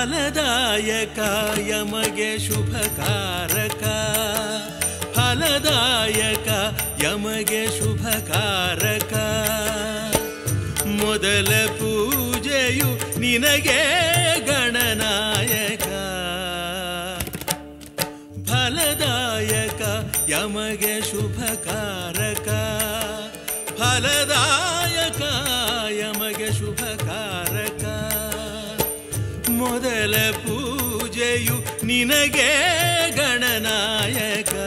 ಫಲದಾಯಕ ಯಮಗೆ ಶುಭಕಾರಕ ಫಲದಾಯಕ ಯಮಗೆ ಶುಭಕಾರಕ ಮೊದಲ ಪೂಜೆಯು ನಿನಗೆ ಗಣನಾಯಕ ಫಲದಾಯಕ ಯಮಗೆ ಶುಭಕಾರಕ ಫಲದಾಯಕ ಯಮಗೆ ಶುಭಕಾರಕ ಮೊದಲ ಪೂಜೆಯು ನಿನಗೆ ಗಣನಾಯಕ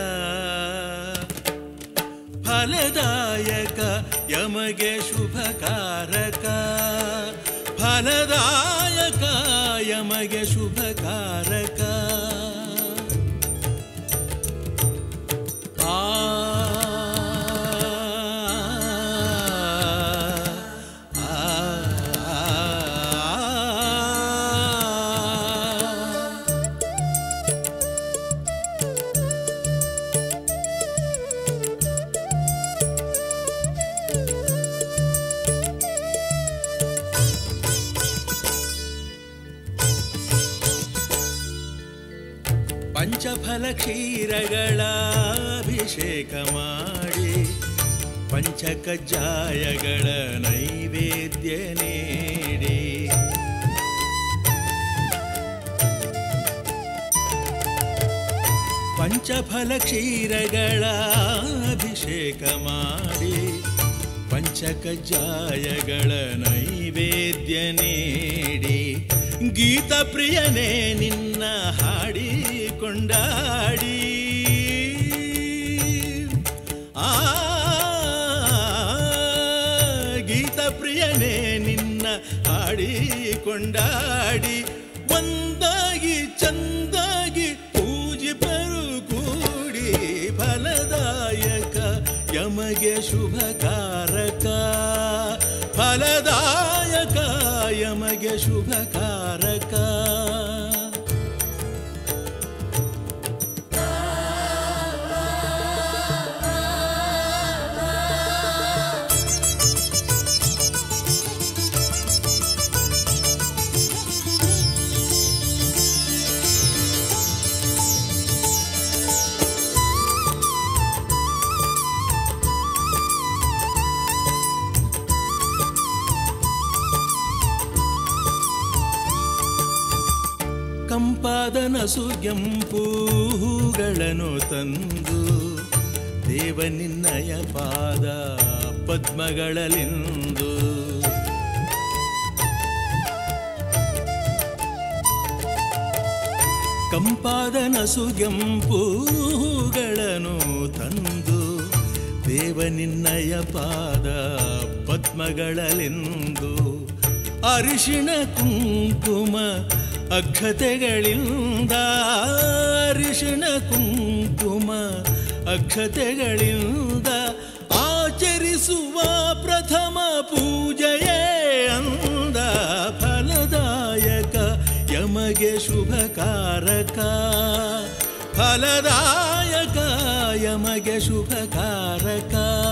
ಫಲದಾಯಕ ಯಮಗೆ ಶುಭಕಾರಕ ಫಲದಾಯಕ ಯಮಗೆ ಶುಭಕಾರಕ ಆ ಆ ಪಂಚಫಲ ಕ್ಷೀರಗಳ ಅಭಿಷೇಕ ಮಾಡಿ ಪಂಚಕಜ್ಜಾಯಗಳ ನೈವೇದ್ಯ ನೀಡಿ ಪಂಚಫಲ ಕ್ಷೀರಗಳ ಅಭಿಷೇಕ ಮಾಡಿ ಪಂಚಕಜ್ಜಾಯಗಳ ನೈವೇದ್ಯ ನೀಡಿ ಗೀತ ಪ್ರಿಯನೇ ನಿನ್ನ ಹಾಡಿ ಕೊಂಡಾಡಿ ಆ ಗೀತ ಪ್ರಿಯನೇ ನಿನ್ನ ಹಾಡಿ ಕೊಂಡಾಡಿ ಒಂದಾಗಿ ಚಂದಾಗಿ ಪೂಜಿಪರು ಕೂಡಿ ಫಲದಾಯಕ ಯಮಗೆ ಶುಭಕಾರಕ ಫಲದಾಯಕ ಯಮಗೆ ಶುಭಕಾರಕ ಕಂಪಾದ ನಸುಗೆಂಪು ಹೂಗಳನ್ನು ತಂದು ದೇವ ನಿನ್ನಯ ಪಾದ ಪದ್ಮಗಳಲಿಂದು ಕಂಪಾದ ನಸುಗೆಂಪು ಹೂಗಳನ್ನು ತಂದು ದೇವ ನಿನ್ನಯ ಪಾದ ಪದ್ಮಗಳಲೆಂದು ಅರಿಶಿಣ ಕುಂಕುಮ ಅಕ್ಷತೆಗಳಿಂದ ಅರಿಶಿಣ ಕುಂಕುಮ ಅಕ್ಷತೆಗಳಿಂದ ಆಚರಿಸುವ ಪ್ರಥಮ ಪೂಜೆಯೇ ಅಂದ ಫಲದಾಯಕ ಯಮಗೆ ಶುಭಕಾರಕ ಫಲದಾಯಕ ಯಮಗೆ ಶುಭಕಾರಕ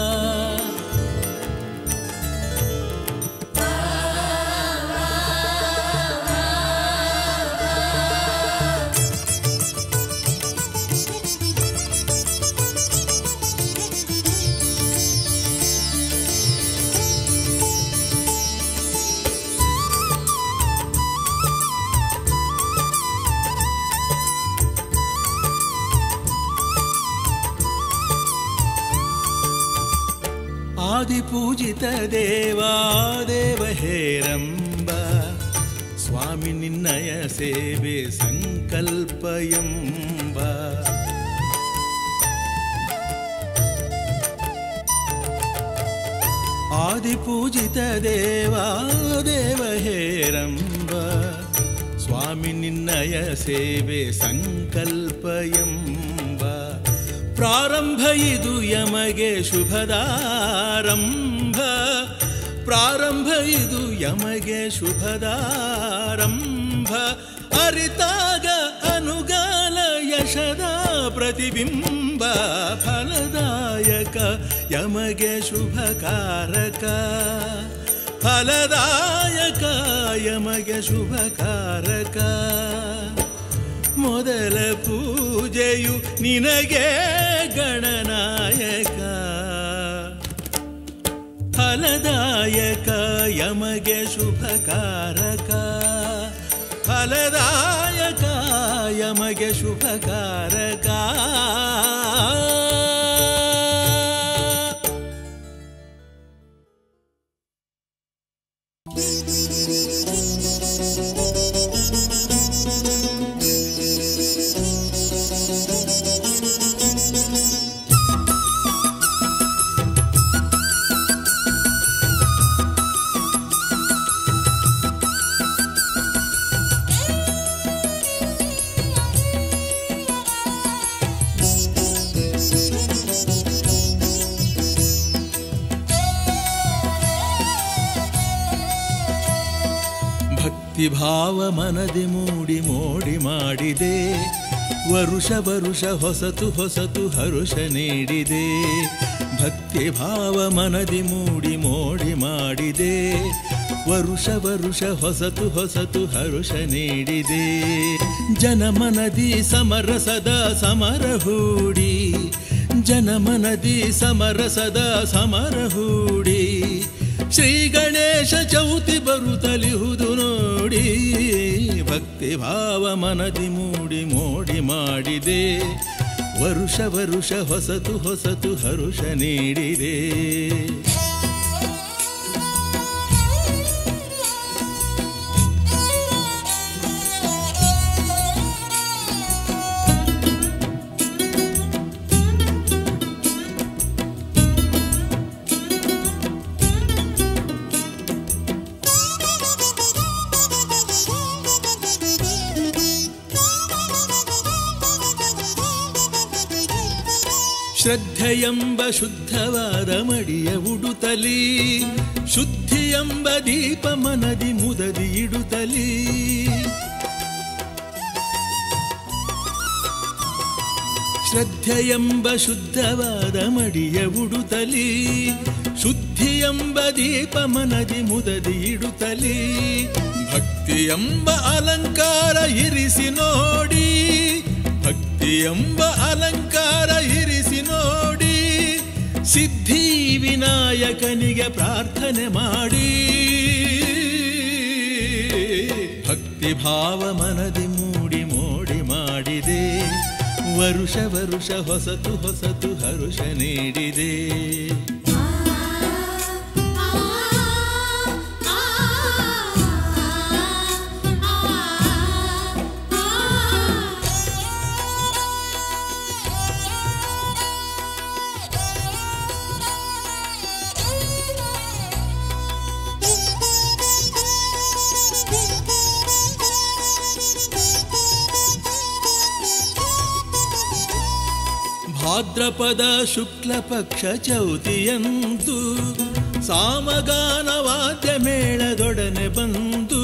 ಆದಿಪೂಜಿತ ದೇವಾ ದೇವ ಹೇರಂಬ ಸ್ವಾಮಿ ನಿನ್ನಯ ಸೇವೆ ಸಂಕಲ್ಪ ಎಂಬ ಆದಿಪೂಜಿತ ದೇವಾ ದೇವ ಹೇರಂಬ ಸ್ವಾಮಿ ನಿನ್ನಯ ಸೇವೆ ಸಂಕಲ್ಪ ಎಂಬ ಪ್ರಾರಂಭ ಇದು ಯಮಗೆ ಶುಭದಾರಂಭ ಪ್ರಾರಂಭ ಇದು ಯಮಗೆ ಶುಭದಾರಂಭ ಅರಿತಾಗ ಅನುಗಾಲ ಯಶದ ಪ್ರತಿಬಿಂಬ ಫಲದಾಯಕ ಯಮಗೆ ಶುಭಕಾರಕ ಫಲದಾಯಕ ಯಮಗೆ ಶುಭಕಾರಕ ಮೊದಲ ಪೂಜೆಯು ನಿನಗೆ ಗಣನಾಯಕ ಫಲದಾಯಕ ಯಮಗೆ ಶುಭಕಾರಕ ಫಲದಾಯಕ ಯಮಗೆ ಶುಭಕಾರಕ ಭಕ್ತಿಭಾವ ಮನದಿ ಮೂಡಿ ಮೋಡಿ ಮಾಡಿದೆ ವರುಷ ವರುಷ ಹೊಸತು ಹೊಸತು ಹರುಷ ನೀಡಿದೆ ಭಕ್ತಿಭಾವ ಮನದಿ ಮೂಡಿ ಮೋಡಿ ಮಾಡಿದೆ ವರುಷ ವರುಷ ಹೊಸತು ಹೊಸತು ಹರುಷ ನೀಡಿದೆ ಜನಮನದಿ ಸಮರಸದ ಸಮರ ಹೂಡಿ ಜನಮನದಿ ಸಮರಸದ ಸಮರ ಹೂಡಿ ಶ್ರೀ ಗಣೇಶ ಚೌತಿ ಬರುತ್ತಲಿಹುದು ನೋಡಿ ಭಕ್ತಿ ಭಾವ ಮನದಿ ಮೂಡಿ ಮೋಡಿ ಮಾಡಿದೆ ವರುಷ ವರುಷ ಹೊಸತು ಹೊಸತು ಹರುಷ ನೀಡಿದೆ ಶ್ರದ್ಧೆಯೆಂಬ ಶುದ್ಧವಾದ ಮಡಿಯ ಉಡುತ್ತಲಿ ಶುದ್ಧಿಯೆಂಬ ದೀಪ ಮನದಿ ಮುದದಿ ಇಡುತ್ತಲಿ ಶ್ರದ್ಧೆಯೆಂಬ ಶುದ್ಧವಾದ ಮಡಿಯ ಉಡುತ್ತಲಿ ಶುದ್ಧಿಯೆಂಬ ದೀಪ ಮನದಿ ಮುದದಿ ಇಡುತ್ತಲಿ ಭಕ್ತಿಯೆಂಬ ಅಲಂಕಾರ ಇರಿಸಿ ನೋಡಿ ಭಕ್ತಿಯೆಂಬ ಅಲಂಕಾರ ಇರಿಸಿ ನೋಡಿ ಸಿದ್ಧಿ ವಿನಾಯಕನಿಗೆ ಪ್ರಾರ್ಥನೆ ಮಾಡಿ ಭಕ್ತಿ ಭಾವ ಮನದಿ ಮೂಡಿ ಮೋಡಿ ಮಾಡಿದೆ ವರುಷ ವರುಷ ಹೊಸತು ಹೊಸತು ಹರುಷ ನೀಡಿದೆ ಭಾದ್ರಪದ ಶುಕ್ಲ ಪಕ್ಷ ಚೌತಿಯಂದು ಸಾಮಗಾನ ವಾದ್ಯ ಮೇಳದೊಡನೆ ಬಂದು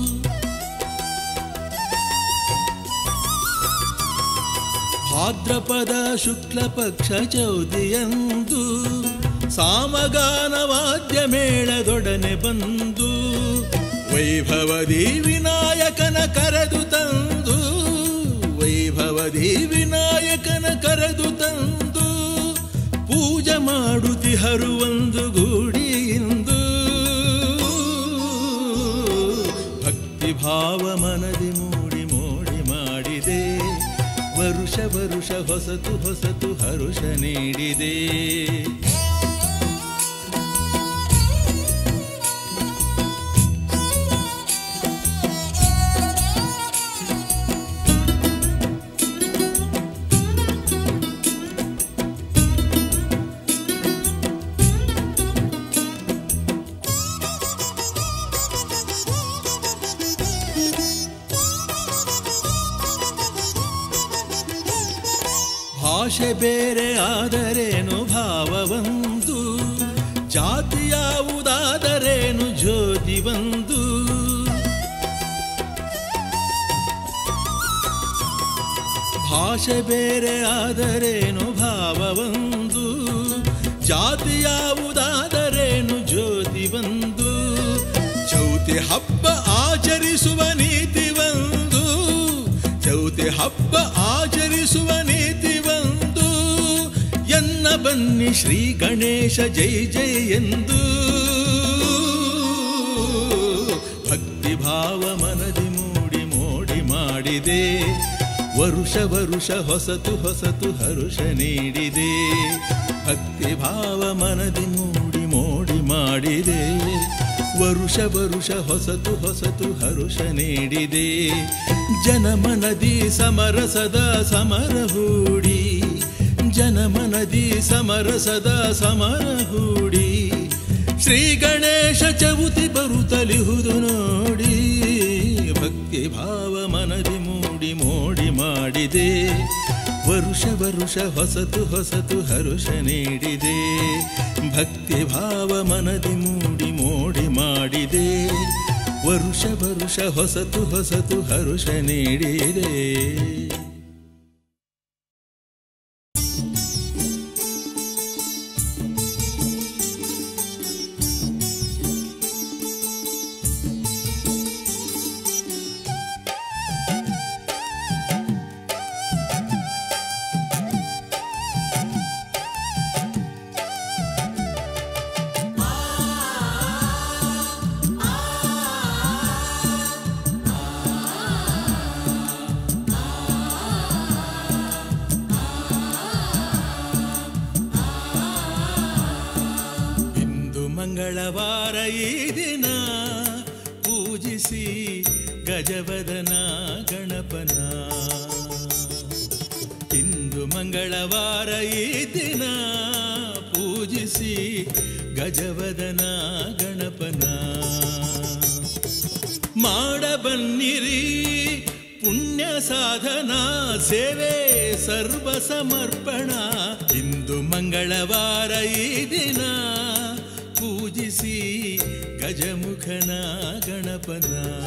ಭಾದ್ರಪದ ಶುಕ್ಲ ಪಕ್ಷ ಚೌತಿಯಂದು ಸಾಮಗಾನ ವಾದ್ಯ ಮೇಳದೊಡನೆ ಬಂದು ವೈಭವದಿ ವಿನಾಯಕನ ಕರೆದು ತಂದು ವೈಭವದಿ ವಿನಾಯಕನ ಕರೆದು ತಂದು ಪೂಜೆ ಮಾಡುತ್ತಿಹರು ಒಂದು ಗೂಡಿಯಿಂದ ಭಕ್ತಿ ಭಾವ ಮನದಿ ಮೂಡಿ ಮೋಡಿ ಮಾಡಿದೆ ವರುಷ ವರುಷ ಹೊಸತು ಹೊಸತು ಹರುಷ ನೀಡಿದೆ ಭಾಷೆ ಬೇರೆ ಆದರೇನು ಭಾವವಂದು ಜಾತಿ ಯಾವುದಾದರೇನು ಜ್ಯೋತಿ ಒಂದು ಭಾಷೆ ಬೇರೆ ಆದರೇನು ಭಾವವಂದು ಜಾತಿ ಯಾವುದಾದರೇನು ಜ್ಯೋತಿ ಬಂದು ಚೌತಿ ಹಬ್ಬ ಆಚರಿಸುವ ನೀತಿ ಒಂದು ಚೌತಿ ಹಬ್ಬ ಆಚರಿಸುವ ನೀತಿ ಒಂದು ಎನ್ನ ಬನ್ನಿ ಶ್ರೀ ಗಣೇಶ ಜೈ ಜೈ ಎಂದು ಭಕ್ತಿ ಭಾವ ಮನದಿ ಮೂಡಿ ಮೋಡಿ ಮಾಡಿದೆ ವರುಷ ವರುಷ ಹೊಸತು ಹೊಸತು ಹರುಷ ನೀಡಿದೆ ಭಕ್ತಿ ಭಾವ ಮನದಿ ಮೂಡಿ ಮೋಡಿ ಮಾಡಿದೆ ವರುಷ ವರುಷ ಹೊಸತು ಹೊಸತು ಹರುಷ ನೀಡಿದೆ ಜನಮನದಿ ಸಮರಸದ ಸಮರ ಹೂಡಿ ಜನಮನದಿ ಸಮರಸದ ಸಮರ ಹೂಡಿ ಶ್ರೀ ಗಣೇಶ ಚೌತಿ ಬರುತ್ತಲಿಹುದು ನೋಡಿ ಭಕ್ತಿ ಭಾವ ಮನದಿ ಮೂಡಿ ಮೋಡಿ ಮಾಡಿದೆ ವರುಷ ವರುಷ ಹೊಸತು ಹೊಸತು ಹರುಷ ನೀಡಿದೆ ಭಕ್ತಿ ಭಾವ ಮನದಿ ಮೂಡಿ ಮೋಡಿ ಮಾಡಿದೆ ವರುಷ ವರುಷ ಹೊಸತು ಹೊಸತು ಹರುಷ ನೀಡಿದೆ ಇಂದು ಮಂಗಳವಾರ ಈ ದಿನ ಪೂಜಿಸಿ ಗಜವದನ ಗಣಪನ ಇಂದು ಮಂಗಳವಾರ ಈ ದಿನ ಪೂಜಿಸಿ ಗಜವದನ ಗಣಪನ ಮಾಡಬನ್ನಿರಿ ಪುಣ್ಯ ಸಾಧನ ಸೇವೆ ಸರ್ವ ಸಮರ್ಪಣ ಇಂದು ಮಂಗಳವಾರ ಈ ದಿನ ಪೂಜಿಸಿ ಗಜಮುಖನ ಗಣಪನ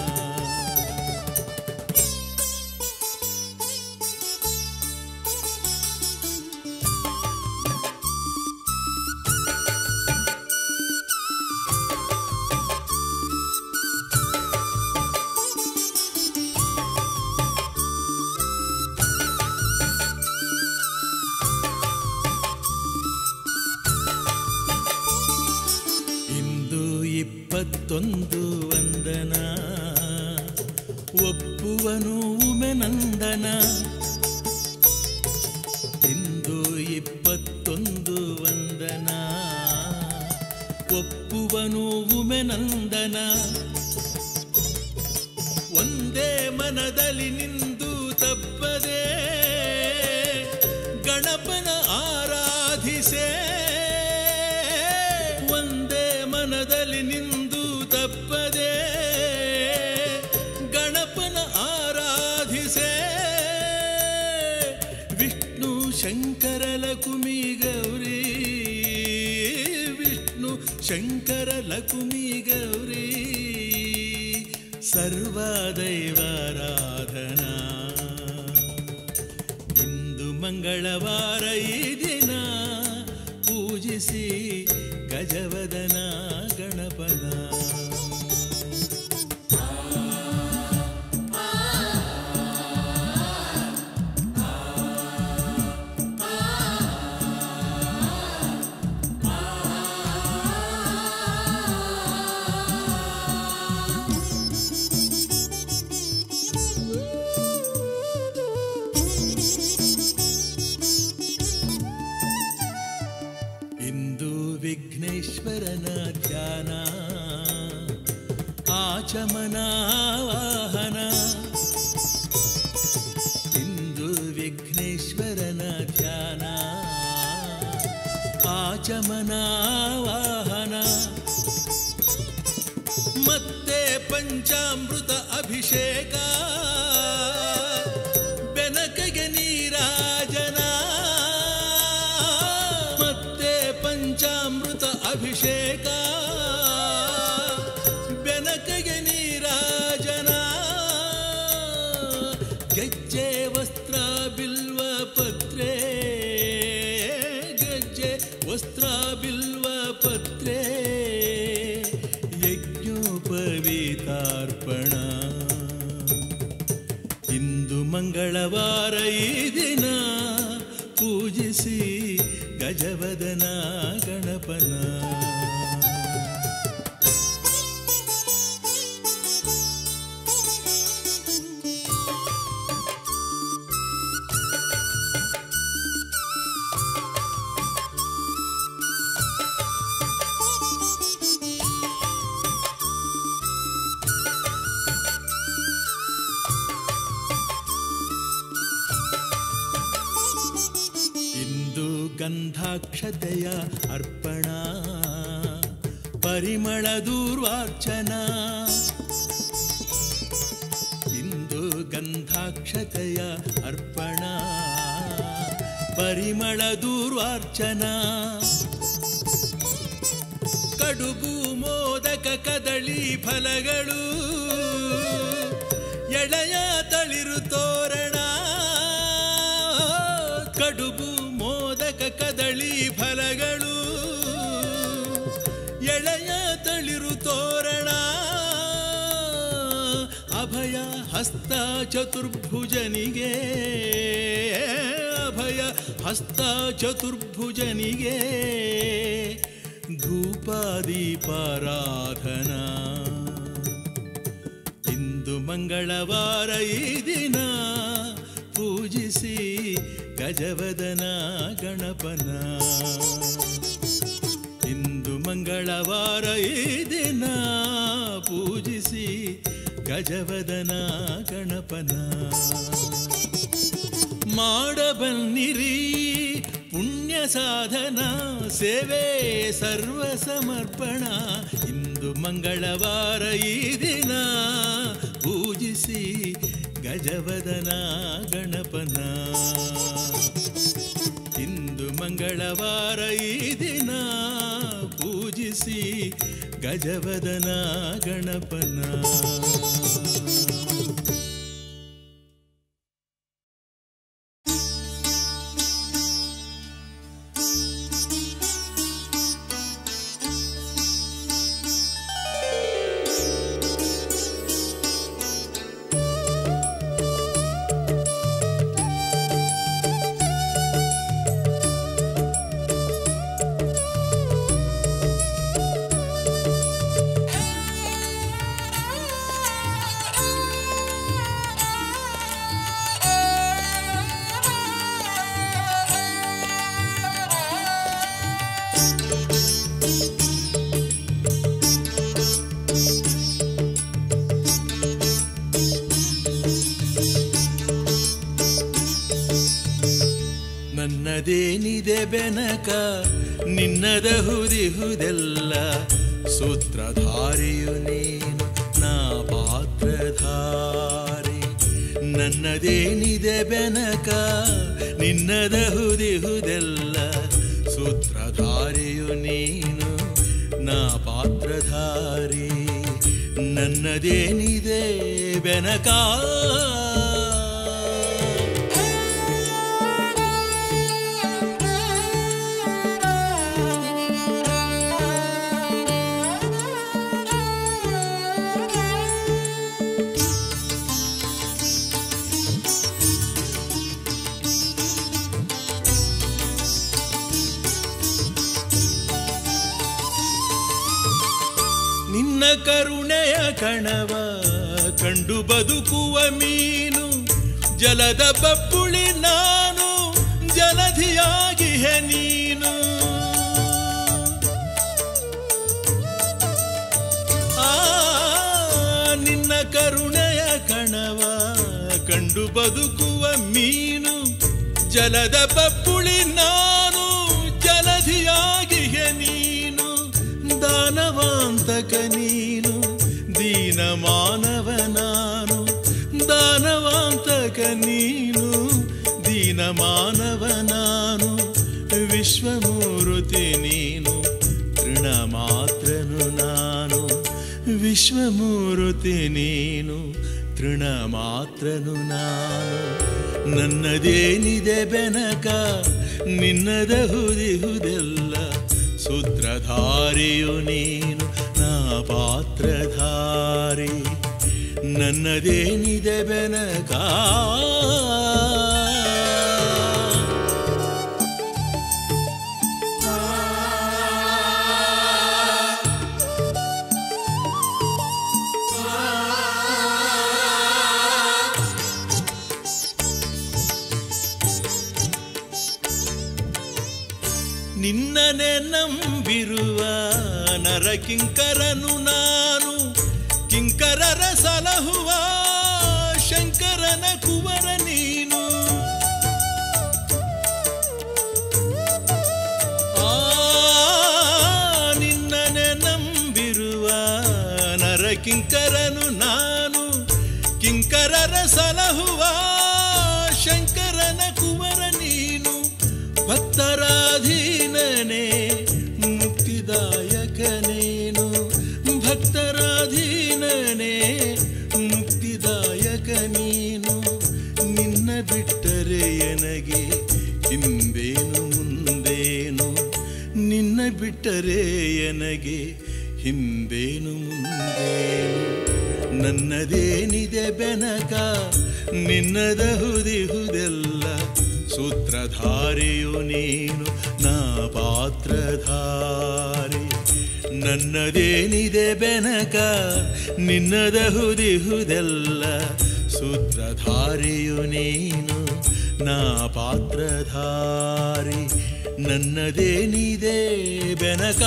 ಇಂದು ಇಪ್ಪತ್ತೊಂದು ವಂದನ ಒಪ್ಪುವನು ಉಮೆನಂದನ ಇಂದು ಇಪ್ಪತ್ತೊಂದು ವಂದನ ಒಪ್ಪುವನು ಉಮೆನಂದನ ಒಂದೇ ಮನದಲ್ಲಿ ನಿಂದು ತಪ್ಪದೆ ಗಣಪನ ಆರಾಧಿಸೆ ಒಂದೇ ಮನದಲ್ಲಿ ನಿಂದು ತಪ್ಪದೆ ಗಣಪನ ಆರಾಧಿಸೆ ವಿಷ್ಣು ಶಂಕರ ಲಕುಮಿ ಗೌರಿ ವಿಷ್ಣು ಶಂಕರ ಲಕುಮಿ ಗೌರಿ ಸರ್ವದೈವಾರಾಧನಾ ಇಂದು ಮಂಗಳವಾರ ಈ ದಿನ ಪೂಜಿಸಿ ಗಜವದನ ಗಣಪನ ಇಂದು ವಿಘ್ನೇಶ್ವರನ ಧ್ಯಾನ ಆಚಮನ ವಾಹನ ಇಂದು ವಿಘ್ನೇಶ್ವರನ ಧ್ಯಾನ ಆಚಮನ ವಾಹನ ಮತ್ತೆ ಪಂಚಾಮೃತ ಅಭಿಷೇಕ ಬೆನಕಗೆ ನೀರಾಜನ ಮತ್ತೆ ಪಂಚಾಮೃತ ಅಭಿಷೇಕ ಬೆನಕಗೆ ನೀರಾಜನ ಗೆಜ್ಜೆ ವಸ್ತ್ರ ಬಿಲ್ವ ಪತ್ರೆ ಗೆಜ್ಜೆ ವಸ್ತ್ರ ಬಿಲ್ವ ಪತ್ರೆ ಯಜ್ಞೋಪವೀತ ಮಂಗಳವಾರ ಈ ದಿನ ಪೂಜಿಸಿ ಗಜವದನ ಗಣಪನ ಇಂದು ಗಂಧಾಕ್ಷತೆಯ ಅರ್ಪಣ ಪರಿಮಳ ದೂರ್ವಾರ್ಚನ ಇಂದು ಗಂಧಾಕ್ಷತೆಯ ಅರ್ಪಣ ಪರಿಮಳ ದೂರ್ವಾರ್ಚನ ಕಡುಬು ಮೋದಕ ಕದಳಿ ಫಲಗಳು ಎಳೆಯ ತಳಿರು ತೋರಣ ಕಡುಬು ಮೋದಕ ಕದಳಿ ಫಲಗಳು ಎಳೆಯ ತಳಿರು ತೋರಣ ಅಭಯ ಹಸ್ತ ಚತುರ್ಭುಜನಿಗೆ ಅಭಯ ಹಸ್ತ ಚತುರ್ಭುಜನಿಗೆ ಧೂಪಾದೀಪಾರಾಧನಾ ಇಂದು ಮಂಗಳವಾರ ಈ ದಿನ ಪೂಜಿಸಿ ಗಜವದನ ಗಣಪನ ಇಂದು ಮಂಗಳವಾರ ಈ ದಿನ ಪೂಜಿಸಿ ಗಜವದನ ಗಣಪನ ಮಾಡಬನ್ನಿರಿ ಪುಣ್ಯ ಸಾಧನ ಸೇವೆ ಸರ್ವ ಸಮರ್ಪಣ ಇಂದು ಮಂಗಳವಾರ ಈ ದಿನ ಪೂಜಿಸಿ ಗಜವದನ ಗಣಪನ ಇಂದು ಮಂಗಳವಾರ ಈ ದಿನ ಪೂಜಿಸಿ ಗಜವದನ ಗಣಪನ ನನ್ನದೇನಿದೆ ಬೆನಕ ನಿನ್ನದ ಹುದಿಹುದೆಲ್ಲ ಸೂತ್ರಧಾರಿಯು ನೀನು ನಾ ಪಾತ್ರಧಾರಿ ನನ್ನದೇನಿದೆ ಬೆನಕ ನಿನ್ನದ ಹುದಿಹುದೆಲ್ಲ ಸೂತ್ರಧಾರಿಯು ನೀನು ನಾ ಪಾತ್ರಧಾರಿ ನನ್ನದೇನಿದೆ ಬೆನಕ ನಿನ್ನ ಕರುಣೆಯ ಕಣವ ಕಂಡು ಬದುಕುವ ಮೀನು ಜಲದ ಬಬ್ಬುಳಿ ನಾನು ಜಲಧಿಯಾಗಿಹೆ ನೀನು ಆ ನಿನ್ನ ಕರುಣೆಯ ಕಣವ ಕಂಡು ಬದುಕುವ ಮೀನು ಜಲದ ಬಬ್ಬುಳಿ ನಾನು ಜಲಧಿಯಾಗಿಹೆ ನೀನು ದಾನವಾಂತಕ ನೀನು ದೀನ ಮಾನವ ನಾನು ದಾನವಾಂತಕ ನೀನು ದೀನ ಮಾನವ ನಾನು ವಿಶ್ವಮೂರುತಿ ನೀನು ತೃಣ ಮಾತ್ರನು ನಾನು ವಿಶ್ವಮೂರುತಿ ನೀನು ತೃಣ ಮಾತ್ರನು ನಾನು ನನ್ನದೇನಿದೆ ಬೆನಕ ನಿನ್ನದ ಹುದಿಹುದೆಲ್ಲ ಸೂತ್ರಧಾರಿಯು ನೀನು ನಾ ಪಾತ್ರಧಾರಿ ನನ್ನದೇನಿದೆ ಬೆನಕ ನಿನ್ನನೆ ನಂಬಿರುವ ನರಕಿಂಕರನು ನಾನು ಕಿಂಕರರ ಸಲಹುವ ಶಂಕರನ ಕುವರ ನೀನು ಆ ನಿನ್ನನೆ ನಂಬಿರುವ ನರಕಿಂಕರನು ನಾನು ಕಿಂಕರರ ಸಲಹುವ ಶಂಕರನ ಕುವರ ನೀನು ಭಕ್ತರಾಧೀನನೇ ಮುಕ್ತಿದಾಯಕನೇನು ಭಕ್ತರಾಧೀನನೇ ಮುಕ್ತಿದಾಯಕ ನೀನು ನಿನ್ನ ಬಿಟ್ಟರೆ ಎನಗೆ ಹಿಂದೇನು ಮುಂದೇನು ನಿನ್ನ ಬಿಟ್ಟರೆ ಎನಗೆ ಹಿಂದೇನು ಮುಂದೇನು ನನ್ನದೇನಿದೆ ಬೆನಕ ನಿನ್ನದ ಹುದಿಹುದೆಲ್ಲ ಸೂತ್ರಧಾರಿಯು ನೀನು ನಾ ಪಾತ್ರಧಾರಿ ನನ್ನದೇನಿದೆ ಬೆನಕ ನಿನ್ನದ ಹುದಿಹುದೆಲ್ಲ ಸೂತ್ರಧಾರಿಯು ನೀನು ನಾ ಪಾತ್ರಧಾರಿ ನನ್ನದೇನಿದೆ ಬೆನಕ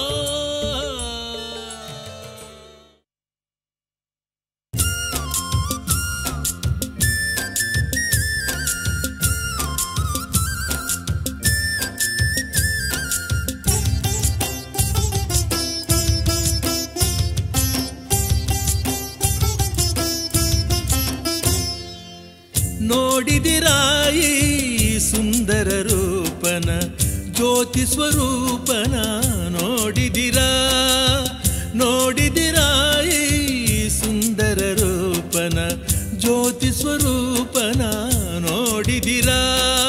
ನೋಡಿದಿರಾಯಿ ಸುಂದರ ರೂಪನ ಜ್ಯೋತಿ ಸ್ವರೂಪನ ನೋಡಿದಿರಾ ನೋಡಿದಿರಾಯಿ ಸುಂದರ ರೂಪನ ಜ್ಯೋತಿ ಸ್ವರೂಪನ ನೋಡಿದಿರಾ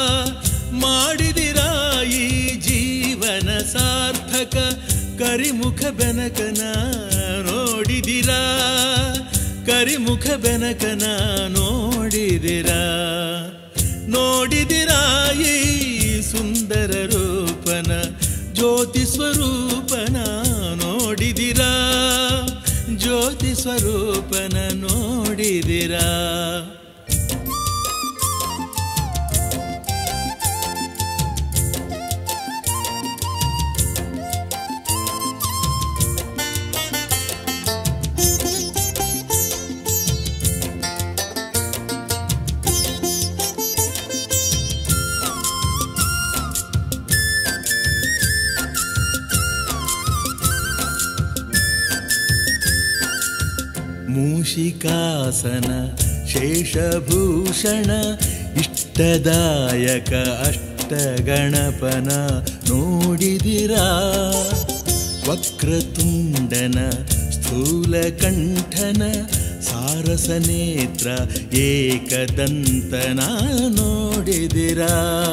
ಮಾಡಿದಿರಾಯಿ ಜೀವನ ಸಾರ್ಥಕ ಕರಿಮುಖ ಬೆನಕನ ನೋಡಿದಿರಾ ಕರಿಮುಖ ಬೆನಕನ ನೋಡಿದಿರಾ ನೋಡಿದಿರಾ ಈ ಸುಂದರ ರೂಪನ ಜ್ಯೋತಿ ಸ್ವರೂಪನ ನೋಡಿದಿರಾ ಜ್ಯೋತಿ ಸ್ವರೂಪನ ನೋಡಿದಿರಾ ಮೂಷಿಕಾಸನ ಶೇಷಭೂಷಣ ಇಷ್ಟದಾಯಕ ಅಷ್ಟಗಣಪನ ನೋಡಿದಿರಾ ವಕ್ರತುಂಡನ ಸ್ಥೂಲಕಂಠನ ಸಾರಸನೇತ್ರ ಏಕದಂತನ ನೋಡಿದಿರಾ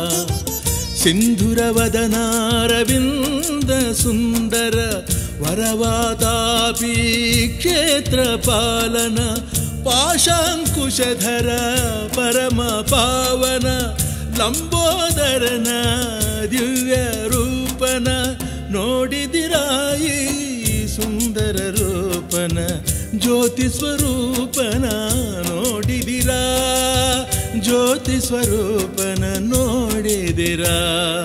ಸಿಂಧುರವದನಾರವಿಂದ ಸುಂದರ ವರವಾತಾಪಿ ಕ್ಷೇತ್ರ ಪಾಲನ ಪಾಶಾಂಕುಶಧರ ಪರಮ ಪಾವನ ಲಂಬೋದರನ ದಿವ್ಯ ರೂಪನ ನೋಡಿದಿರಾಯಿ ಸುಂದರ ರೂಪನ ಜ್ಯೋತಿ ಸ್ವರೂಪನ ನೋಡಿದಿರಾ ಜ್ಯೋತಿ ಸ್ವರೂಪನ ನೋಡಿದಿರಾ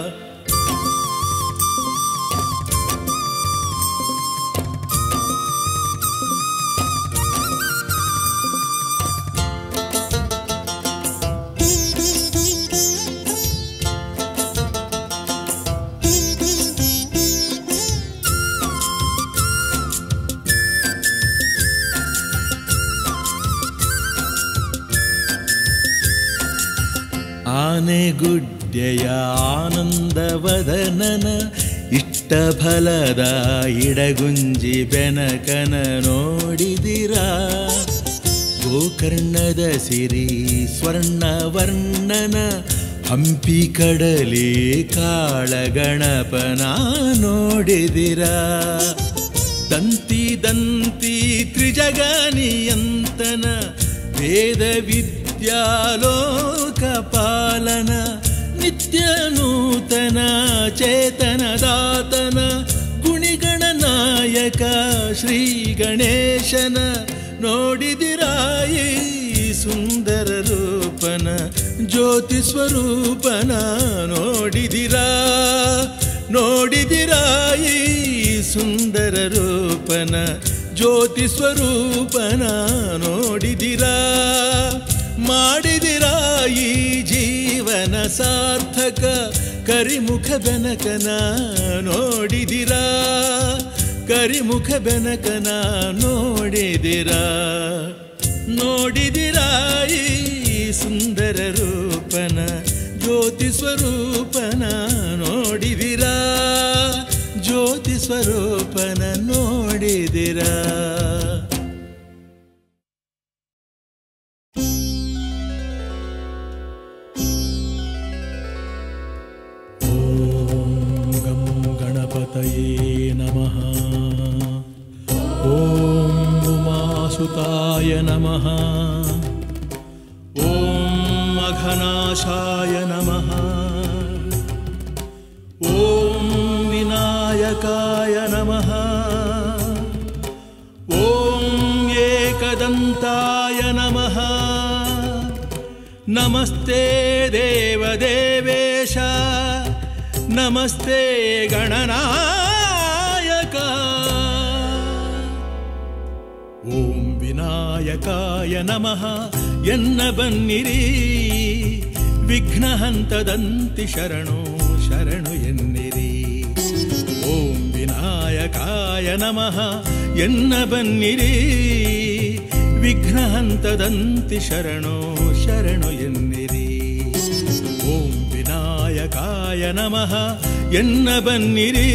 ಆನೆಗುಡ್ಡೆಯ ಆನಂದವದನನ ಇಷ್ಟಫಲದ ಇಡಗುಂಜಿ ಬೆನಕನ ನೋಡಿದಿರಾ ಗೋಕರ್ಣದ ಸಿರಿ ಸ್ವರ್ಣವರ್ಣನ ಹಂಪಿ ಕಡಲಿ ಕಾಳಗಣಪನ ನೋಡಿದಿರಾ ದಂತಿ ದಂತಿ ತ್ರಿಜಗನಿಯಂತನ ವೇದ ವಿದ್ಯಾಲೋಕ ಪಾಲನ ನಿತ್ಯ ನೂತನ ಚೇತನದಾತನ ಗುಣಿಗಣ ನಾಯಕ ಶ್ರೀ ಗಣೇಶನ ನೋಡಿದಿರಾಯಿ ಸುಂದರ ರೂಪನ ಜ್ಯೋತಿ ಸ್ವರೂಪನ ನೋಡಿದಿರಾ ನೋಡಿದಿರಾಯಿ ಸುಂದರ ರೂಪನ ಜ್ಯೋತಿ ಸ್ವರೂಪನ ನೋಡಿದಿರಾ ಮಾಡಿದಿರಾಯಿ ಜೀವನ ಸಾರ್ಥಕ ಕರಿಮುಖ ಬೆನಕನ ನೋಡಿದಿರಾ ಕರಿಮುಖ ಬೆನಕನ ನೋಡಿದಿರಾ ನೋಡಿದಿರಾಯಿ ಸುಂದರ ರೂಪನ ಜ್ಯೋತಿ ಸ್ವರೂಪನ ನೋಡಿದಿರಾ ಜ್ಯೋತಿ ಸ್ವರೂಪನ ನೋಡಿದಿರಾ ॐ गं गणपतये नमः ॐ उमासुताय नमः ॐ अघनाशाय नमः ॐ विनायकाय नमः ॐ एकदन्ताय नमः नमस्ते देवदेवेश नमस्ते गणनायक ಓಂ ವಿನಾಯಕಾಯ ನಮಃ ಎನ್ನ ಬನ್ನಿರಿ ವಿಘ್ನ ಹಂತದಂತಿ ಶರಣು ಶರಣು ಎನ್ನಿರಿ ಓಂ ವಿನಾಯಕಾಯ ನಮಃ ಎನ್ನ ಬನ್ನಿರಿ ವಿಘ್ನ ಹಂತದಂತಿ ಶರಣು ಶರಣು ಎನ್ನಿರಿ ಓಂ ವಿನಾಯಕಾಯ ನಮಃ ಎನ್ನ ಬನ್ನಿರಿ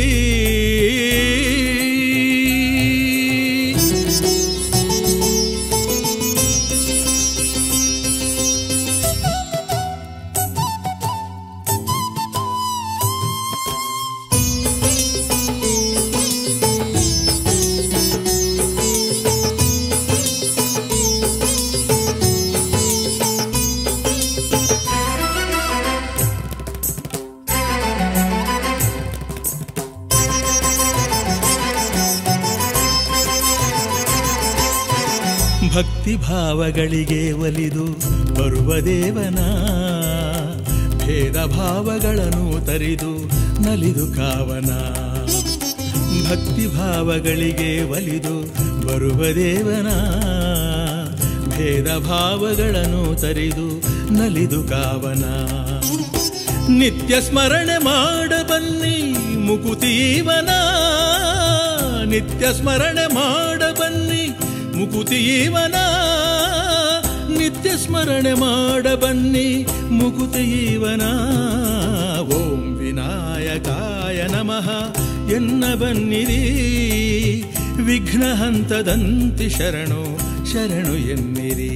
ಭಕ್ತಿ ಭಾವಗಳಿಗೆ ಒಲಿದು ಬರುವ ದೇವನ ಭೇದ ಭಾವಗಳನ್ನು ತರಿದು ನಲಿದು ಕಾವನ ಭಕ್ತಿ ಭಾವಗಳಿಗೆ ಒಲಿದು ಬರುವ ದೇವನ ಭೇದ ಭಾವಗಳನ್ನು ತರಿದು ನಲಿದು ಕಾವನ ನಿತ್ಯ ಸ್ಮರಣೆ ಮಾಡ ಬನ್ನಿ ಮುಕುತೀವನ ನಿತ್ಯ ಸ್ಮರಣೆ ಮಾಡ ಬನ್ನಿ ಮುಕುತೀವನ ನಿತ್ಯ ಸ್ಮರಣೆ ಮಾಡ ಬನ್ನಿ ಮುಕುತೀವನ ಓಂ ವಿನಾಯಕಾಯ ನಮಃ ಎನ್ನ ಬನ್ನಿರಿ ವಿಘ್ನ ಹಂತದಂತಿ ಶರಣು ಶರಣು ಎನ್ನಿರಿ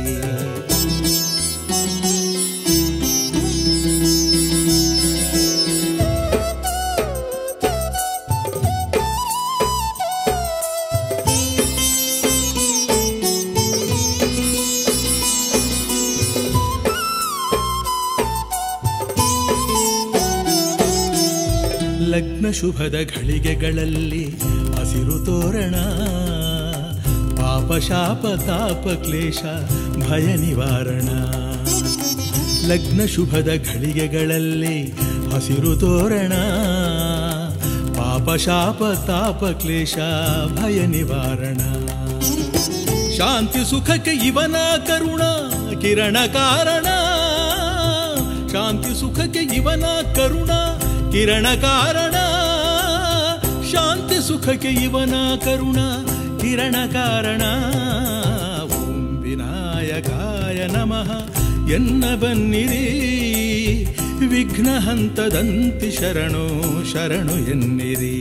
ಲಗ್ನ ಶುಭದ ಘಳಿಗೆಗಳಲ್ಲಿ ಹಸಿರು ತೋರಣ ಪಾಪ ಶಾಪ ತಾಪ ಕ್ಲೇಶ ಭಯ ನಿವಾರಣ ಲಗ್ನ ಶುಭದ ಘಳಿಗೆಗಳಲ್ಲಿ ಹಸಿರು ತೋರಣ ಪಾಪ ಶಾಪ ತಾಪ ಕ್ಲೇಶ ಭಯ ನಿವಾರಣ ಶಾಂತಿ ಸುಖಕ್ಕೆ ಇವನ ಕರುಣ ಕಿರಣ ಕಾರಣ ಶಾಂತಿ ಸುಖಕ್ಕೆ ಇವನ ಕರುಣ ಕಿರಣ ಕಾರಣ ಶಾಂತಿ ಸುಖಕ್ಕೆ ಇವನ ಕರುಣ ಕಿರಣ ಕಾರಣ ಓಂ ವಿನಾಯಕಾಯ ನಮಃ ಎನ್ನ ಬನ್ನಿರಿ ವಿಘ್ನ ಹಂತದಂತಿ ಶರಣು ಶರಣು ಎನ್ನಿರಿ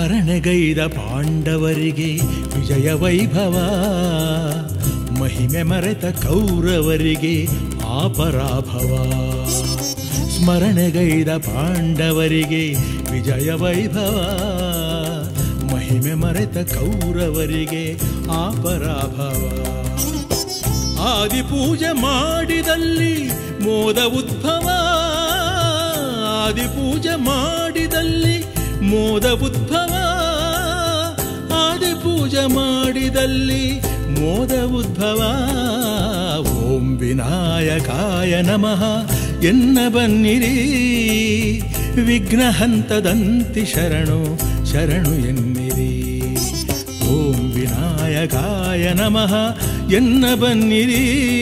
ಸ್ಮರಣೆಗೈದ ಪಾಂಡವರಿಗೆ ವಿಜಯ ವೈಭವ ಮಹಿಮೆ ಮರೆತ ಕೌರವರಿಗೆ ಆಪರಾಭವ ಸ್ಮರಣೆಗೈದ ಪಾಂಡವರಿಗೆ ವಿಜಯ ವೈಭವ ಮಹಿಮೆ ಮರೆತ ಕೌರವರಿಗೆ ಆಪರಾಭವ ಆದಿ ಪೂಜೆ ಮಾಡಿದಲ್ಲಿ ಮೋದ ಉದ್ಭವ ಆದಿ ಪೂಜೆ ಮಾಡಿದಲ್ಲಿ ಮೋದ ಉದ್ಭವ ಆದಿ ಪೂಜೆ ಮಾಡಿದಲ್ಲಿ ಮೋದ ಉದ್ಭವ ಓಂ ವಿನಾಯಕಾಯ ನಮಃ ಎನ್ನ ಬನ್ನಿರಿ ವಿಘ್ನ ಹಂತದಂತಿ ಶರಣು ಶರಣು ಎನ್ನಿರಿ ಓಂ ವಿನಾಯಕಾಯ ನಮಃ ಎನ್ನ ಬನ್ನಿರಿ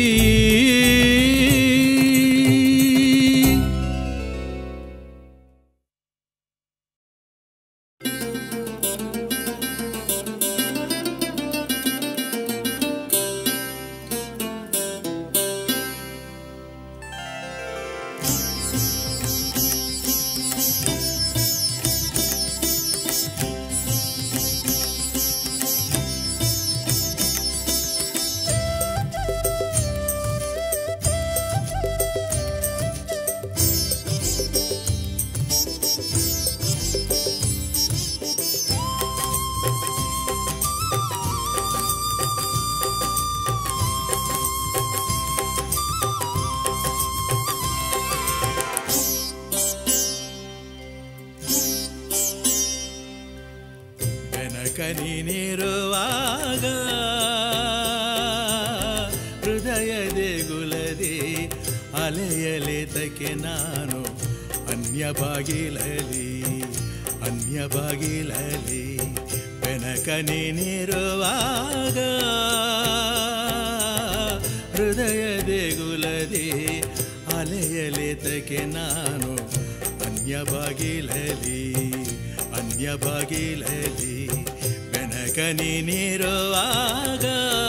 ಬೆನಕನಿರುವಾಗ ಹೃದಯ ದೇಗುಲದೆ ಅಲೆಯಲೆತಕ್ಕೆ ನಾನು ಅನ್ಯ ಬಾಗಿಲಲಿ ಅನ್ಯ ಬಾಗಿಲಲಿ ಬೆನಕನಿರುವಾಗ ಹೃದಯ ದೇಗುಲದೆ ಅಲೆಯಲೆತಕ್ಕೆ ನಾನು ಅನ್ಯ ಬಾಗಿಲಲಿ ಅನ್ಯ ಬಾಗಿಲಲಿ ಬೆನಕ ನೀನಿರುವಾಗ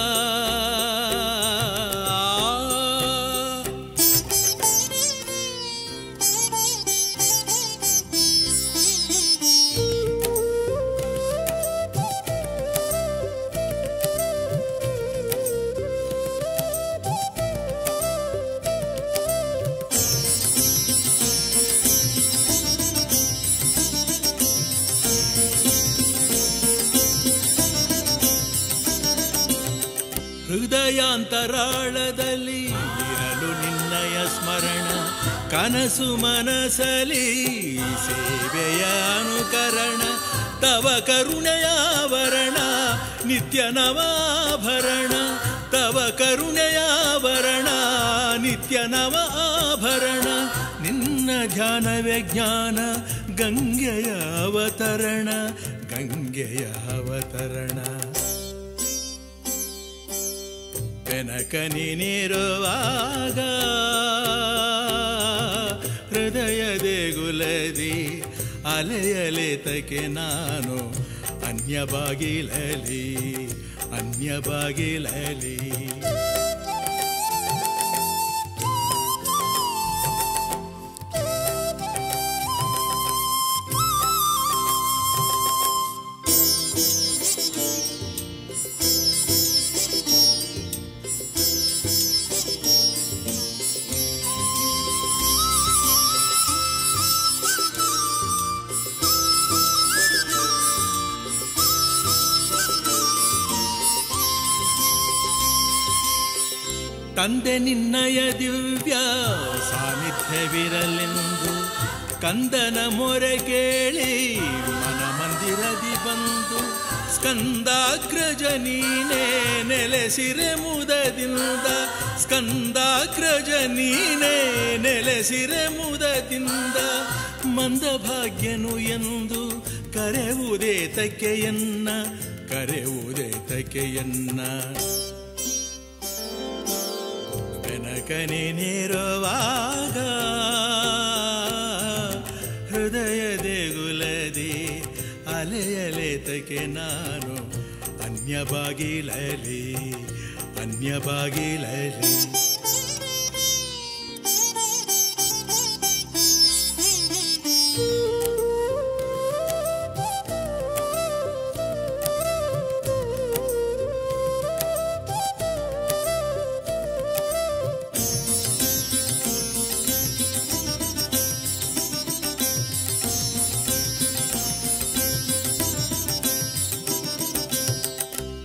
ಹೃದಯಾಂತರಾಳದಲ್ಲಿ ಇರಲು ನಿನ್ನಯ ಸ್ಮರಣ ಕನಸು ಮನಸಲಿ ಸೇವೆಯ ಅನುಕರಣ ತವ ಕರುಣೆಯಾವರಣ ನಿತ್ಯ ನವಾಭರಣ ತವ ಕರುಣೆಯಾವರಣ ನಿತ್ಯ ನವ ಆಭರಣ ನಿನ್ನ ಧ್ಯಾನವೇ ಜ್ಞಾನ ಗಂಗೆಯ ಅವತರಣ ಗಂಗೆಯ ಅವತರಣ ಬೆನಕ ನೀನಿರುವಾಗ ಹೃದಯ ದೇಗುಲದಿ ಅಲೆಯಲೆತಕ್ಕೆ ನಾನು ಅನ್ಯ ಬಾಗಿಲಲಿ ಅನ್ಯ ಬಾಗಿಲಲಿ ತಂದೆ ನಿನ್ನಯ ದಿವ್ಯ ಸಾನ್ನಿಧ್ಯವಿರಲೆಂದು ಕಂದನ ಮೊರೆ ಕೇಳಿ ಮನ ಮಂದಿರದಿ ಬಂದು ಸ್ಕಂದಾಗ್ರಜ ನೀನೇ ನೆಲೆಸಿರೆ ಮುದದಿಂದ ಸ್ಕಂದಾಗ್ರಜ ನೀನೇ ನೆಲೆಸಿರೆ ಮುದದಿಂದ ಮಂದಭಾಗ್ಯನು ಎಂದು ಕರೆವುದೇ ತಕೆಯನ್ನ ಕರೆವುದೇ ತಕೆಯನ್ನ ಬೆನಕನೆ ನೀರುವಾಗ ಹೃದಯ ದೇಗುಲದಿ ಅಲೆಯಲೆತಕ್ಕೆ ನಾನು ಅನ್ಯ ಬಾಗಿಲಲಿ ಅನ್ಯ ಬಾಗಿಲಲಿ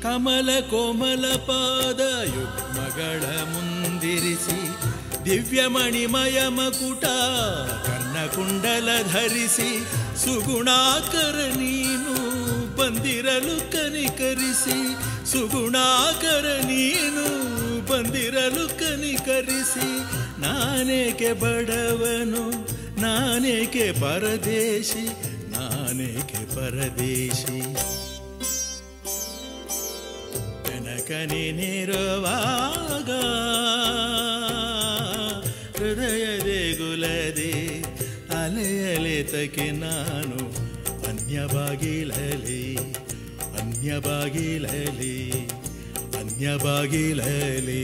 ಕಮಲ ಕೋಮಲ ಪಾದ ಯುಗ್ಮಗಳ ಮುಂದಿರಿಸಿ ದಿವ್ಯಮಣಿಮಯ ಮಕುಟ ಕರ್ಣಕುಂಡಲ ಧರಿಸಿ ಸುಗುಣಾಕರ ನೀನು ಬಂದಿರಲು ಕನಿಕರಿಸಿ ಸುಗುಣಾಕರ ನೀನು ಬಂದಿರಲು ಕನಿಕರಿಸಿ ನಾನೇಕೆ ಬಡವನು ನಾನೇಕೆ ಪರದೇಶಿ ನಾನೇಕೆ ಪರದೇಶಿ ಕನಕನೆ ನೇರವಾಗ ಹೃದಯದೇ ಗುಲದೆ ಅಲೆ ಅಲೆ ತಕೆ ನಾನು ಅನ್ಯ ಬಾಗಿಲಲಿ ಅನ್ಯ ಬಾಗಿಲಲಿ ಅನ್ಯ ಬಾಗಿಲಲಿ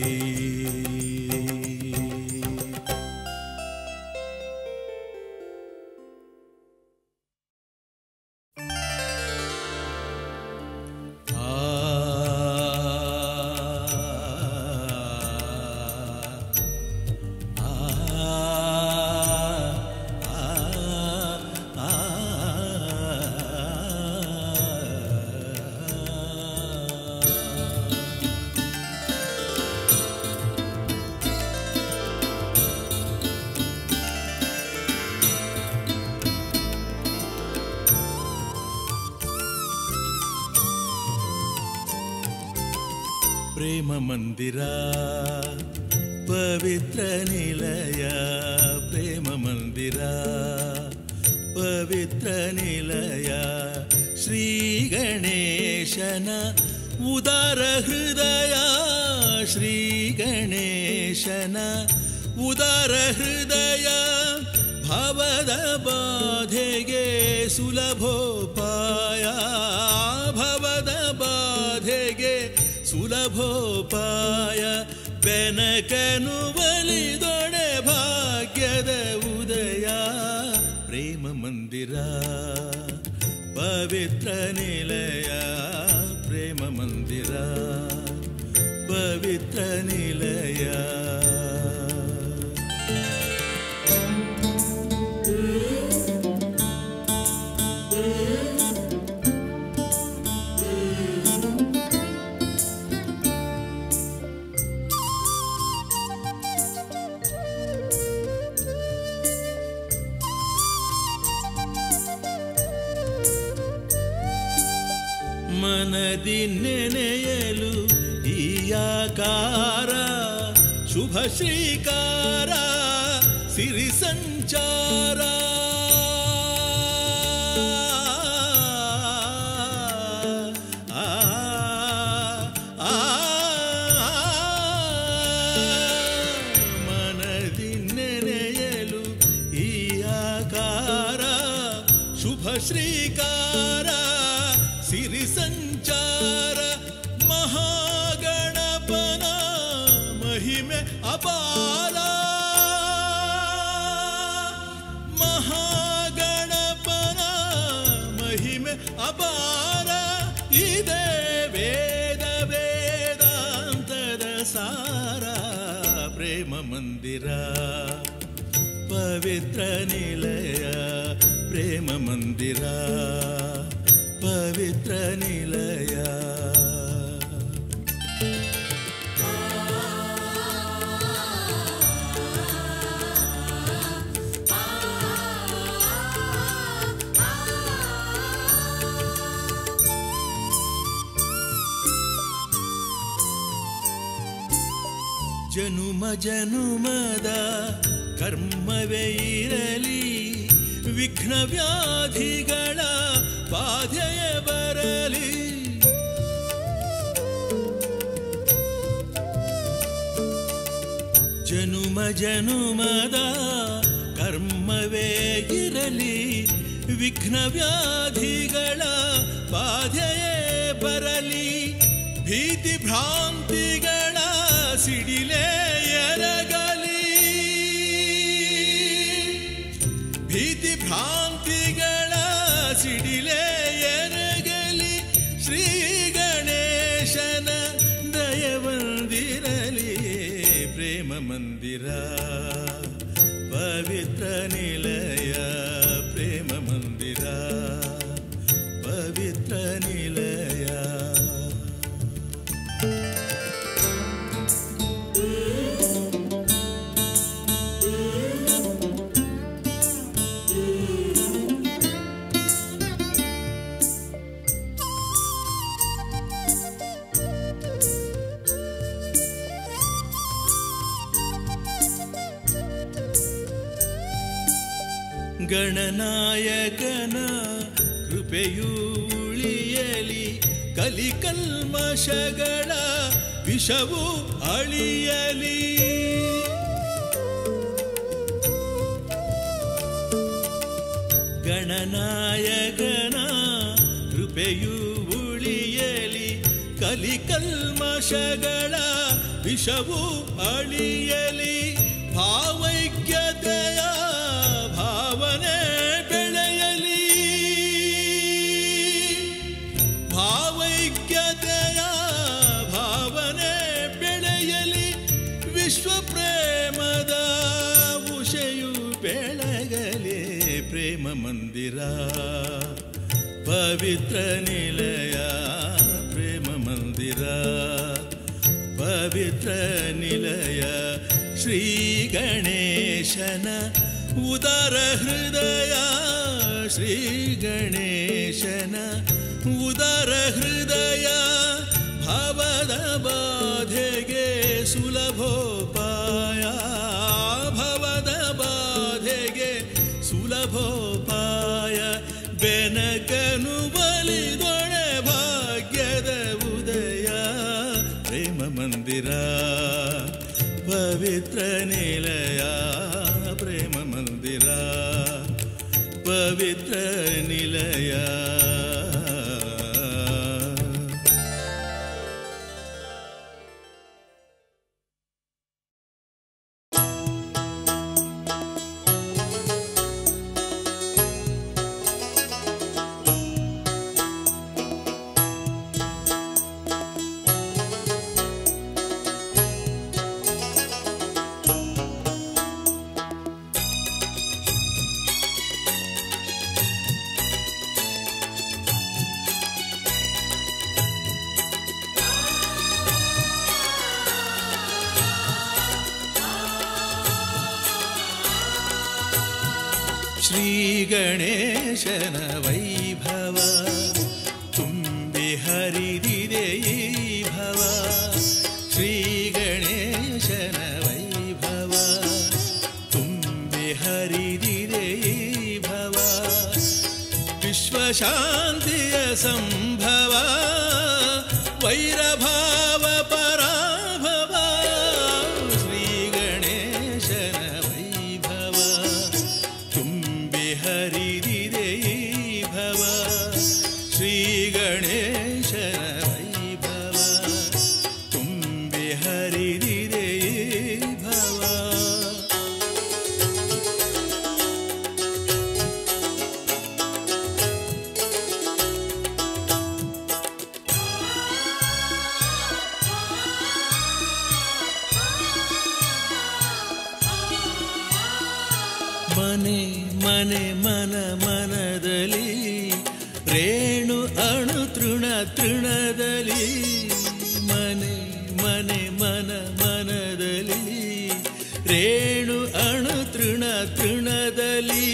ಪ್ರೇಮ ಮಂದಿರ ಪವಿತ್ರ ನಿಲಯ ಪ್ರೇಮ ಮಂದಿರ ಪವಿತ್ರ ನಿಲಯ ಶ್ರೀ ಗಣೇಶನ ಉದಾರ ಹೃದಯ ಶ್ರೀ ಗಣೇಶನ ಉದಾರ ಹೃದಯ ಭವದ ಬಾಧೆಗೆ ಸುಲಭೋಪಾಯ ಭವದ ಬಾಧೆಗೆ ಸುಲಭೋಪಾಯ ಬೆನಕನು ಬಲಿದೊಡೆ ಭಾಗ್ಯದ ಉದಯ ಪ್ರೇಮ ಮಂದಿರ ಪವಿತ್ರ ನಿಲಯ ಪ್ರೇಮ ಮಂದಿರ ಪವಿತ್ರ ನಿಲಯ ಮನದಿ ನೆನೆಯಲು ಈ ಆಕಾರ ಶುಭ ಶ್ರೀಕಾರ ಸಿರಿ ಸಂಚಾರ ಆ, ಆ, ಮನದಿ ನೆನೆಯಲು ಈ ಆಕಾರ ಶುಭ ಶ್ರೀಕಾರ ಸಿರಿ ಸಂಚಾರ ಮಹಾಗಣಪನ ಮಹಿಮೆ ಅಪಾರ ಮಹಾಗಣಪನ ಮಹಿಮೆ ಅಪಾರ ಇದೆ ವೇದ ವೇದಾಂತದ ಸಾರ ಪ್ರೇಮ ಮಂದಿರ ಪವಿತ್ರ ನಿಲಯ ಪ್ರೇಮ ಮಂದಿರ ಪವಿತ್ರ ನಿಲಯ ಜನುಮ ಜನುಮದ ಕರ್ಮವೇ ಇರಲಿ ವಿಘ್ನ ವ್ಯಾಧಿಗಳ ಬಾಧೆಯ ಬರಲಿ ಜನುಮ ಜನುಮದ ಕರ್ಮವೇ ಇರಲಿ ವಿಘ್ನ ವ್ಯಾಧಿಗಳ ಬಾಧೆಯೇ ಬರಲಿ ಭೀತಿ ಭ್ರಾಂತಿಗಳ ಸಿಡಿಲೇ ಎರಗಲಿ ಭೀತಿ ಭ್ರಾಂತಿಗಳ ಸಿಡಿಲೇ ಎರಗಲಿ ಶ್ರೀ ಗಣೇಶನ ದಯವೊಂದಿರಲಿ ಪ್ರೇಮ ಮಂದಿರ ಪವಿತ್ರ ನಿಲಯ ಪ್ರೇಮ ಮಂದಿರ ಪವಿತ್ರ ನಿಲಯ ಗಣನಾಯಕನ ಕೃಪೆಯೂ ಉಳಿಯಲಿ ಕಲಿಕಲ್ಮಶಗಳ ವಿಷವು ಅಳಿಯಲಿ ಗಣನಾಯಕನ ಕೃಪೆಯು ಉಳಿಯಲಿ ಕಲಿಕಲ್ಮಶಗಳ ವಿಷವು ಅಳಿಯಲಿ ಭಾವೈಕ್ಯತೆಯ ಭಾವನೆ ಬೆಳೆಯಲಿ ಭಾವೈಕ್ಯತೆಯ ಭಾವನೆ ಬೆಳೆಯಲಿ ವಿಶ್ವ ಪ್ರೇಮದ ಉಷೆಯು ಬೆಳಗಲಿ ಪ್ರೇಮ ಮಂದಿರ ಪವಿತ್ರ ನಿಲಯ ಪ್ರೇಮ ಮಂದಿರ ಪವಿತ್ರ ನಿಲಯ ಶ್ರೀ ಗಣೇಶನ ಉದರ ಹೃದಯ ಶ್ರೀ ಗಣೇಶನ ಉದರ ಹೃದಯ ಭವದ ಬಾಧೆಗೆ ಸುಲಭೋಪಾಯ ಭವದ ಬಾಧೆಗೆ ಸುಲಭೋಪಾಯ ಬೆನಕನು ಬಲಿದೊಳೆ ಭಾಗ್ಯದ ಉದಯ ಪ್ರೇಮ ಮಂದಿರ ಪವಿತ್ರ ನಿಲಯ ಪ್ರೇಮ ಮಂದಿರ ಪವಿತ್ರ ನಿಲಯ ಶ್ರೀಗಣೇಶನ ವೈಭವ ತುಂಬಿ ಹರಿದಿದೆ ಈ ಭವ ಶ್ರೀಗಣೇಶನ ವೈಭವ ತುಂಬಿ ಹರಿದಿದೆ ಈ ಭವ ವಿಶ್ವಶಾಂತಿಯ ಸಂಭವ ವೈರಭಾವ ಪರಾಭವ ಶ್ರೀಗಣೇಶನ ವೈಭವ ತುಂಬಿ ಹರಿದಿದೆ ಈ ಭವ ಶ್ರೀ ಗಣೇಶನ ವೈಭವ ತುಂಬಿ ಹರಿದಿದೆ ಈ ಭವ ಮನೆ ಮನೆ ಮನ ಮನದಲ್ಲಿ ರೇಣು ಅಣು ತೃಣ ತೃಣದಲ್ಲಿ ಮನೆ ಮನೆ ಮನ ಮನದಲ್ಲಿ ರೇಣು ಅಣು ತೃಣ ತೃಣದಲ್ಲಿ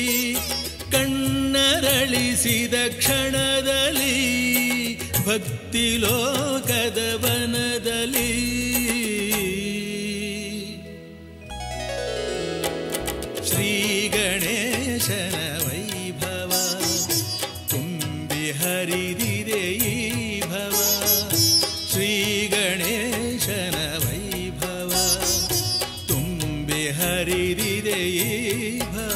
ಕಣ್ಣರಳಿಸಿದ ಕ್ಷಣದಲ್ಲಿ ಭಕ್ತಿ ಲೋಕದ ವನದಲ್ಲಿ ಶ್ರೀ ಗಣೇಶನ ವೈಭವ ತುಂಬಿ ಹರಿದಿದೆ ಈ ಭವ ಶ್ರೀ ಗಣೇಶನ ವೈಭವ ತುಂಬಿ ಹರಿದಿದೆ ಈ ಭವ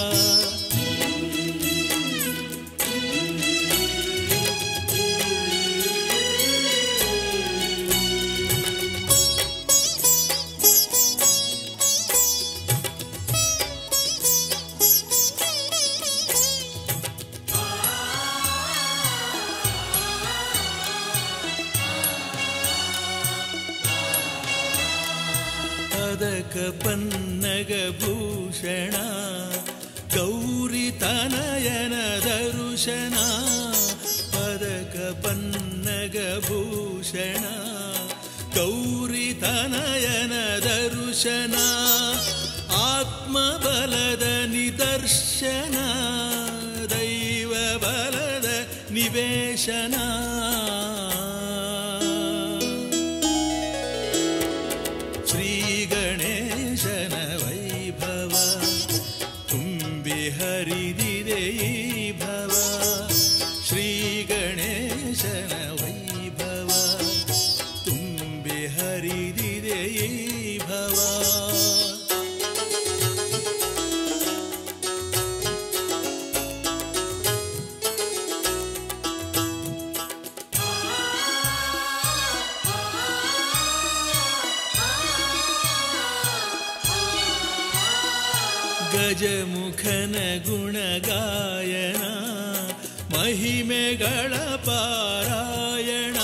ಪದಕ ಪನ್ನಗ ಭೂಷಣ ಗೌರಿ ತನಯನ ದರುಶನ ಪದಕ ಪನ್ನಗ ಭೂಷಣ ಗೌರಿ ತನಯನ ದರುಶನ ಆತ್ಮಬಲದ ನಿದರ್ಶನ ದೈವ ಬಲದ ನಿವೇಶನ ಶ್ರೀ ಗಣೇಶನ ವೈಭವ ತುಂಬಿ ಹರಿದಿ ಭವ ಶ್ರೀ ಗಣೇಶನ ವೈಭವ ತುಂಬಿ ಹರಿದಿದೆ ಈ ಭವ ಗಜಮುಖನ ಗುಣಗಾಯನ ಮಹಿಮೆಗಳ ಪಾರಾಯಣ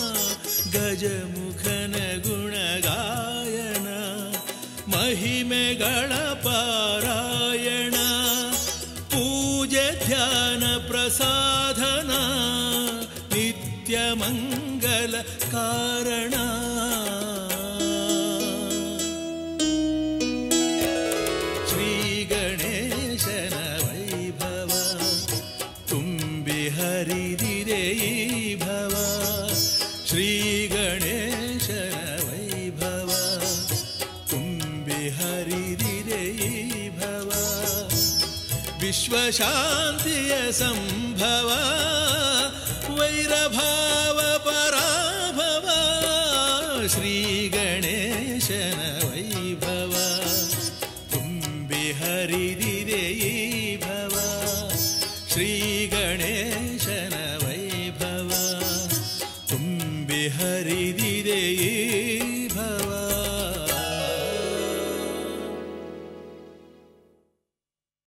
ಗಜಮುಖನ ಗುಣಗಾಯನ ಮಹಿಮೆಗಳ ಪಾರಾಯಣ ಪೂಜೆ ಧ್ಯಾನ ಪ್ರಸಾಧನ ನಿತ್ಯ ಮಂಗಲ ಕಾರಣ ಶ್ರೀ ಗಣೇಶನ ವೈಭವ ತುಂಬಿ ಹರಿದಿದೆ ಈ ಭವ ಶ್ರೀ ಗಣೇಶನ ವೈಭವ ತುಂಬಿ ಹರಿದಿದೆ ಈ ಭವ ವಿಶ್ವಶಾಂತಿಯ ಸಂಭವ ವೈರಭಾವ ಪರಾಭವ ಶ್ರೀ